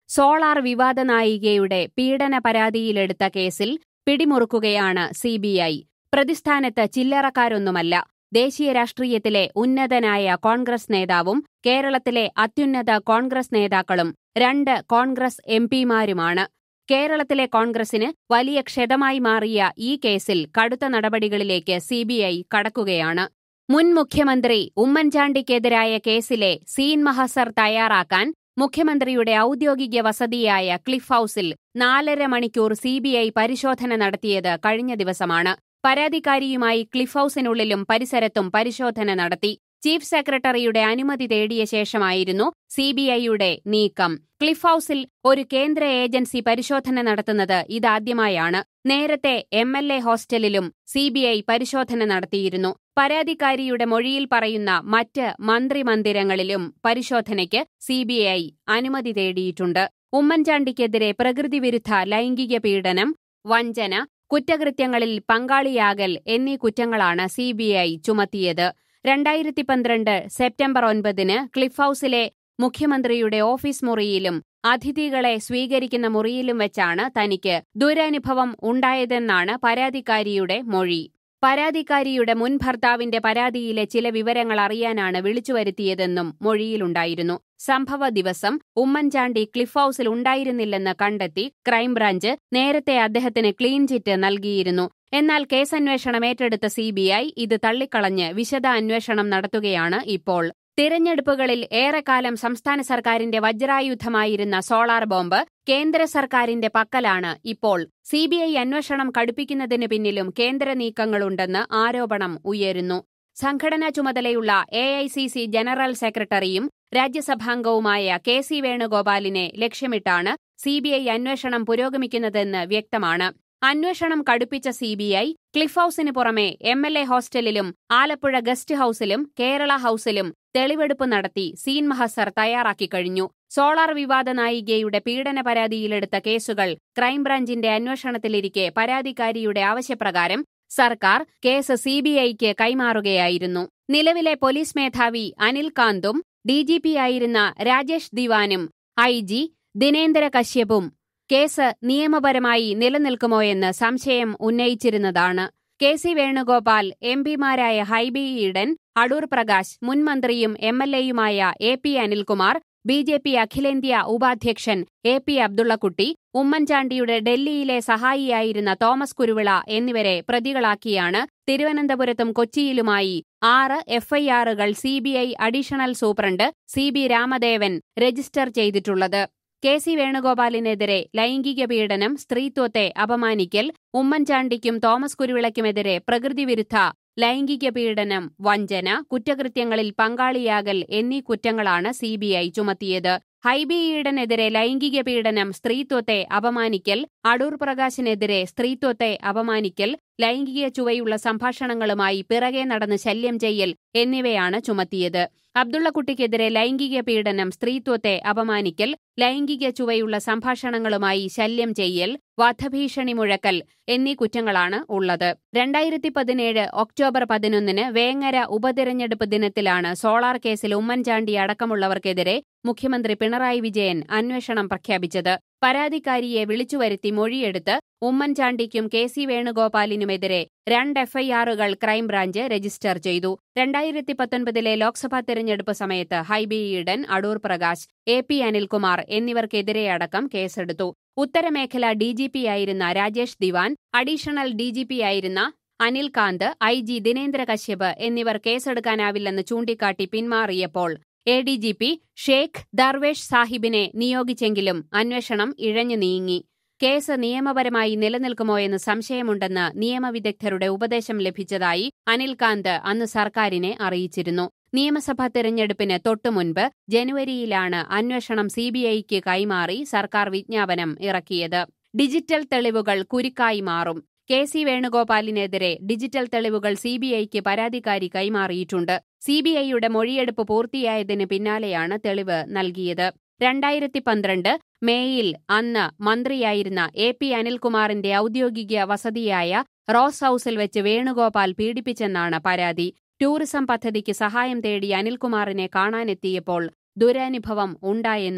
solar വിവാദ നായികയുടെ പീഡന പരാതിയിലെടുത്ത കേസിൽ പിടിമുറുക്കുകയാണ് സിബിഐ പ്രതിസ്ഥാനത്ത് ചില്ലറക്കാരൊന്നുമല്ല ദേശീയ രാഷ്ട്രീയത്തിലെ ഉന്നതനായ കോൺഗ്രസ് നേതാവും കേരളത്തിലെ അത്യുന്നത കോൺഗ്രസ് നേതാക്കളും രണ്ട് കോൺഗ്രസ് എംപിമാരുമാണ് കേരളത്തിലെ കോൺഗ്രസിന് വലിയ ക്ഷതമായി മാറിയ ഈ കേസിൽ കടുത്ത നടപടികളിലേക്ക് സിബിഐ കടക്കുകയാണ് മുൻ മുഖ്യമന്ത്രി ഉമ്മൻചാണ്ടിക്കെതിരായ കേസിലെ സീൻ മഹസർ തയ്യാറാക്കാൻ മുഖ്യമന്ത്രിയുടെ ഔദ്യോഗിക വസതിയായ ക്ലിഫ് ഹൌസിൽ നാലര മണിക്കൂർ സിബിഐ പരിശോധന നടത്തിയത് കഴിഞ്ഞ ദിവസമാണ് പരാതിക്കാരിയുമായി ക്ലിഫ് ഹൌസിനുള്ളിലും പരിസരത്തും പരിശോധന നടത്തി ചീഫ് സെക്രട്ടറിയുടെ അനുമതി തേടിയ ശേഷമായിരുന്നു സിബിഐയുടെ നീക്കം ക്ലിഫ് ഹൌസിൽ ഒരു കേന്ദ്ര ഏജൻസി പരിശോധന നടത്തുന്നത് ഇതാദ്യമായാണ് നേരത്തെ എം എൽ എ ഹോസ്റ്റലിലും സിബിഐ പരിശോധന നടത്തിയിരുന്നു പരാതിക്കാരിയുടെ മൊഴിയിൽ പറയുന്ന മറ്റ് മന്ത്രിമന്ദിരങ്ങളിലും പരിശോധനയ്ക്ക് സിബിഐ അനുമതി തേടിയിട്ടുണ്ട് ഉമ്മൻചാണ്ടിക്കെതിരെ പ്രകൃതിവിരുദ്ധ ലൈംഗിക പീഡനം വഞ്ചന കുറ്റകൃത്യങ്ങളിൽ പങ്കാളിയാകൽ എന്നീ കുറ്റങ്ങളാണ് സിബിഐ ചുമത്തിയത് രണ്ടായിരത്തി പന്ത്രണ്ട് സെപ്റ്റംബർ ഒൻപതിന് ക്ലിഫ് ഹൌസിലെ മുഖ്യമന്ത്രിയുടെ ഓഫീസ് മുറിയിലും അതിഥികളെ സ്വീകരിക്കുന്ന മുറിയിലും വെച്ചാണ് തനിക്ക് ദുരനുഭവം ഉണ്ടായതെന്നാണ് പരാതിക്കാരിയുടെ മൊഴി പരാതിക്കാരിയുടെ മുൻ ഭർത്താവിന്റെ പരാതിയിലെ ചില വിവരങ്ങൾ അറിയാനാണ് വിളിച്ചുവരുത്തിയതെന്നും മൊഴിയിലുണ്ടായിരുന്നു സംഭവ ദിവസം ഉമ്മൻചാണ്ടി ക്ലിഫ് ഹൌസിൽ ഉണ്ടായിരുന്നില്ലെന്ന് കണ്ടെത്തി ക്രൈംബ്രാഞ്ച് നേരത്തെ അദ്ദേഹത്തിന് ക്ലീൻ ചിറ്റ് നൽകിയിരുന്നു എന്നാൽ കേസന്വേഷണം ഏറ്റെടുത്ത സിബിഐ ഇത് തള്ളിക്കളഞ്ഞ് വിശദ അന്വേഷണം നടത്തുകയാണ് ഇപ്പോൾ തിരഞ്ഞെടുപ്പുകളിൽ ഏറെക്കാലം സംസ്ഥാന സർക്കാരിന്റെ വജ്രായുധമായിരുന്ന സോളാർ ബോംബ് കേന്ദ്ര സർക്കാരിന്റെ പക്കലാണ് ഇപ്പോൾ സിബിഐ അന്വേഷണം കടുപ്പിക്കുന്നതിന് പിന്നിലും കേന്ദ്ര നീക്കങ്ങളുണ്ടെന്ന് ആരോപണം ഉയരുന്നു സംഘടനാ ചുമതലയുള്ള A I C C general സെക്രട്ടറിയും രാജ്യസഭാംഗവുമായ കെ സി വേണുഗോപാലിനെ ലക്ഷ്യമിട്ടാണ് സിബിഐ അന്വേഷണം പുരോഗമിക്കുന്നതെന്ന് വ്യക്തമാണ് അന്വേഷണം കടുപ്പിച്ച സിബിഐ ക്ലിഫ് ഹൌസിന് പുറമെ എം എൽ എ ഹോസ്റ്റലിലും ആലപ്പുഴ ഗസ്റ്റ് ഹൌസിലും കേരള ഹൌസിലും തെളിവെടുപ്പ് നടത്തി സീൻ മഹസർ തയ്യാറാക്കി കഴിഞ്ഞു സോളാർ വിവാദ നായികയുടെ പീഡന പരാതിയിലെടുത്ത കേസുകൾ ക്രൈംബ്രാഞ്ചിന്റെ അന്വേഷണത്തിലിരിക്കെ പരാതിക്കാരിയുടെ ആവശ്യപ്രകാരം സർക്കാർ കേസ് സിബിഐക്ക് കൈമാറുകയായിരുന്നു നിലവിലെ പോലീസ് മേധാവി അനിൽ കാന്തും ഡിജിപിയായിരുന്ന രാജേഷ് ദിവാനും ഐ ജി ദിനേന്ദ്ര കശ്യപും കേസ് നിയമപരമായി നിലനിൽക്കുമോയെന്ന് സംശയം ഉന്നയിച്ചിരുന്നതാണ് കെ സി വേണുഗോപാൽ എം പിമാരായ ഹൈബി ഈഡൻ അടൂർ പ്രകാശ് മുൻ മന്ത്രിയും എം എൽ എയുമായ A P Anilkumar B J P അഖിലേന്ത്യാ ഉപാധ്യക്ഷൻ എ പി അബ്ദുള്ളക്കുട്ടി ഉമ്മൻചാണ്ടിയുടെ ഡൽഹിയിലെ സഹായിയായിരുന്ന തോമസ് കുരുവിള എന്നിവരെ പ്രതികളാക്കിയാണ് തിരുവനന്തപുരത്തും കൊച്ചിയിലുമായി ആറ് എഫ്ഐആറുകൾ CBI additional superintendent C B Ramadevan register ചെയ്തിട്ടുള്ളത് കെ സി വേണുഗോപാലിനെതിരെ ലൈംഗിക പീഡനം സ്ത്രീത്വത്തെ അപമാനിക്കൽ ഉമ്മൻചാണ്ടിക്കും തോമസ് കുരുവിളയ്ക്കുമെതിരെ പ്രകൃതിവിരുദ്ധ ലൈംഗിക പീഡനം വഞ്ചന കുറ്റകൃത്യങ്ങളിൽ പങ്കാളിയാകൽ എന്നീ കുറ്റങ്ങളാണ് സിബിഐ ചുമത്തിയത് ഹൈബി ഈഡനെതിരെ ലൈംഗിക പീഡനം സ്ത്രീത്വത്തെ അപമാനിക്കൽ അടൂർ പ്രകാശിനെതിരെ സ്ത്രീത്വത്തെ അപമാനിക്കൽ ലൈംഗിക ചുവയുള്ള സംഭാഷണങ്ങളുമായി പിറകെ നടന്ന് ശല്യം ചെയ്യൽ എന്നിവയാണ് ചുമത്തിയത് അബ്ദുള്ളക്കുട്ടിക്കെതിരെ ലൈംഗിക പീഡനം സ്ത്രീത്വത്തെ അപമാനിക്കൽ ലൈംഗിക ചുവയുള്ള സംഭാഷണങ്ങളുമായി ശല്യം ചെയ്യൽ വധഭീഷണി മുഴക്കൽ എന്നീ കുറ്റങ്ങളാണ് ഉള്ളത് രണ്ടായിരത്തി പതിനേഴ് ഒക്ടോബർ പതിനൊന്നിന് വേങ്ങര ഉപതിരഞ്ഞെടുപ്പ് ദിനത്തിലാണ് സോളാർ കേസിൽ ഉമ്മൻചാണ്ടി അടക്കമുള്ളവർക്കെതിരെ മുഖ്യമന്ത്രി പിണറായി വിജയൻ അന്വേഷണം പ്രഖ്യാപിച്ചത് പരാതിക്കാരിയെ വിളിച്ചുവരുത്തി മൊഴിയെടുത്ത് ഉമ്മൻചാണ്ടിക്കും കെ സി വേണുഗോപാലിനുമെതിരെ രണ്ട് എഫ്ഐആറുകൾ ക്രൈംബ്രാഞ്ച് രജിസ്റ്റർ ചെയ്തു രണ്ടായിരത്തി പത്തൊൻപതിലെ ലോക്സഭാ തെരഞ്ഞെടുപ്പ് സമയത്ത് ഹൈബി ഈഡൻ അടൂർ പ്രകാശ് എ പി അനിൽകുമാർ എന്നിവർക്കെതിരെയടക്കം കേസെടുത്തു ഉത്തരമേഖല ഡിജിപിയായിരുന്ന രാജേഷ് ദിവാൻ അഡീഷണൽ ഡിജിപിയായിരുന്ന അനിൽ കാന്ത് ഐ ജി ദിനേന്ദ്ര കശ്യപ് എന്നിവർ കേസെടുക്കാനാവില്ലെന്ന് ചൂണ്ടിക്കാട്ടി പിന്മാറിയപ്പോൾ A D G P Sheikh Darvesh സാഹിബിനെ നിയോഗിച്ചെങ്കിലും അന്വേഷണം ഇഴഞ്ഞു നീങ്ങി കേസ് നിയമപരമായി നിലനിൽക്കുമോയെന്ന് സംശയമുണ്ടെന്ന് നിയമവിദഗ്ധരുടെ ഉപദേശം ലഭിച്ചതായി അനിൽകാന്ത് അന്ന് സർക്കാരിനെ അറിയിച്ചിരുന്നു നിയമസഭാ തെരഞ്ഞെടുപ്പിന് തൊട്ടുമുൻപ് ജനുവരിയിലാണ് അന്വേഷണം സിബിഐക്ക് കൈമാറി സർക്കാർ വിജ്ഞാപനം ഇറക്കിയത് ഡിജിറ്റൽ തെളിവുകൾ കുരുക്കായി മാറും കെ സി വേണുഗോപാലിനെതിരെ ഡിജിറ്റൽ തെളിവുകൾ സിബിഐക്ക് പരാതിക്കാരി കൈമാറിയിട്ടുണ്ട് സിബിഐയുടെ മൊഴിയെടുപ്പ് പൂർത്തിയായതിന് പിന്നാലെയാണ് തെളിവ് നൽകിയത് രണ്ടായിരത്തി പന്ത്രണ്ട് മേയിൽ അന്ന് മന്ത്രിയായിരുന്ന എ പി അനിൽകുമാറിന്റെ ഔദ്യോഗിക വസതിയായ റോസ് ഹൌസിൽ വെച്ച് വേണുഗോപാൽ പീഡിപ്പിച്ചെന്നാണ് പരാതി ടൂറിസം പദ്ധതിക്ക് സഹായം തേടി അനിൽകുമാറിനെ കാണാനെത്തിയപ്പോൾ ദുരനുഭവം ഉണ്ടായെന്നും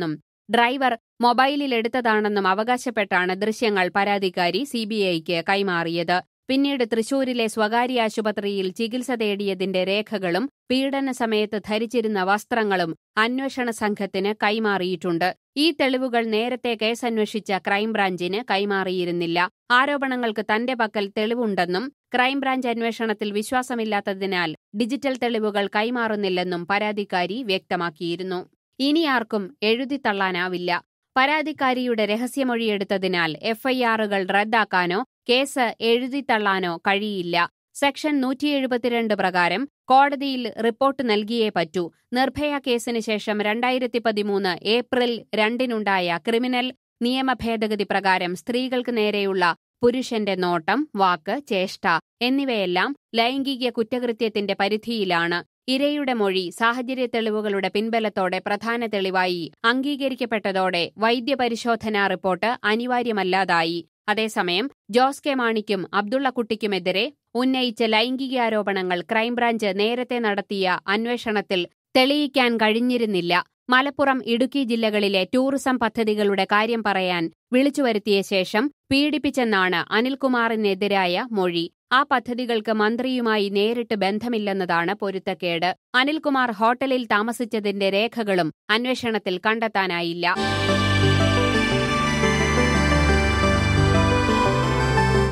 ഡ്രൈവർ മൊബൈലിൽ എടുത്തതാണെന്നും അവകാശപ്പെട്ടാണ് ദൃശ്യങ്ങൾ പരാതിക്കാരി സിബിഐക്ക് കൈമാറിയത് പിന്നീട് തൃശൂരിലെ സ്വകാര്യ ആശുപത്രിയിൽ ചികിത്സ തേടിയതിന്റെ രേഖകളും പീഡന സമയത്ത് ധരിച്ചിരുന്ന വസ്ത്രങ്ങളും അന്വേഷണ സംഘത്തിന് കൈമാറിയിട്ടുണ്ട് ഈ തെളിവുകൾ നേരത്തെ കേസന്വേഷിച്ച ക്രൈംബ്രാഞ്ചിന് കൈമാറിയിരുന്നില്ല ആരോപണങ്ങൾക്ക് തന്റെ പക്കൽ തെളിവുണ്ടെന്നും ക്രൈംബ്രാഞ്ച് അന്വേഷണത്തിൽ വിശ്വാസമില്ലാത്തതിനാൽ ഡിജിറ്റൽ തെളിവുകൾ കൈമാറുന്നില്ലെന്നും പരാതിക്കാരി വ്യക്തമാക്കിയിരുന്നു ഇനി ആർക്കും എഴുതിത്തള്ളാനാവില്ല പരാതിക്കാരിയുടെ രഹസ്യമൊഴിയെടുത്തതിനാൽ എഫ്ഐആറുകൾ റദ്ദാക്കാനോ കേസ് എഴുതിത്തള്ളാനോ കഴിയില്ല സെക്ഷൻ നൂറ്റി എഴുപത്തിരണ്ട് പ്രകാരം കോടതിയിൽ റിപ്പോർട്ട് നൽകിയേ പറ്റൂ നിർഭയ കേസിന് ശേഷം രണ്ടായിരത്തി പതിമൂന്ന് ഏപ്രിൽ രണ്ടിനുണ്ടായ ക്രിമിനൽ നിയമ ഭേദഗതി പ്രകാരം സ്ത്രീകൾക്ക് നേരെയുള്ള പുരുഷന്റെ നോട്ടം വാക്ക് ചേഷ്ട എന്നിവയെല്ലാം ലൈംഗിക കുറ്റകൃത്യത്തിന്റെ പരിധിയിലാണ് ഇരയുടെ മൊഴി സാഹചര്യ തെളിവുകളുടെ പിൻബലത്തോടെ പ്രധാന തെളിവായി അംഗീകരിക്കപ്പെട്ടതോടെ വൈദ്യപരിശോധനാ റിപ്പോർട്ട് അനിവാര്യമല്ലാതായി അതേസമയം ജോസ് കെ മാണിക്കും അബ്ദുള്ളക്കുട്ടിക്കുമെതിരെ ഉന്നയിച്ച ലൈംഗികാരോപണങ്ങൾ ക്രൈംബ്രാഞ്ച് നേരത്തെ നടത്തിയ അന്വേഷണത്തിൽ തെളിയിക്കാൻ കഴിഞ്ഞിരുന്നില്ല മലപ്പുറം ഇടുക്കി ജില്ലകളിലെ ടൂറിസം പദ്ധതികളുടെ കാര്യം പറയാൻ വിളിച്ചുവരുത്തിയ ശേഷം പീഡിപ്പിച്ചെന്നാണ് അനിൽകുമാറിനെതിരായ മൊഴി ആ പദ്ധതികൾക്ക് മന്ത്രിയുമായി നേരിട്ട് ബന്ധമില്ലെന്നതാണ് പൊരുത്തക്കേട് അനിൽകുമാർ ഹോട്ടലിൽ താമസിച്ചതിന്റെ രേഖകളും അന്വേഷണത്തിൽ കണ്ടെത്താനായില്ല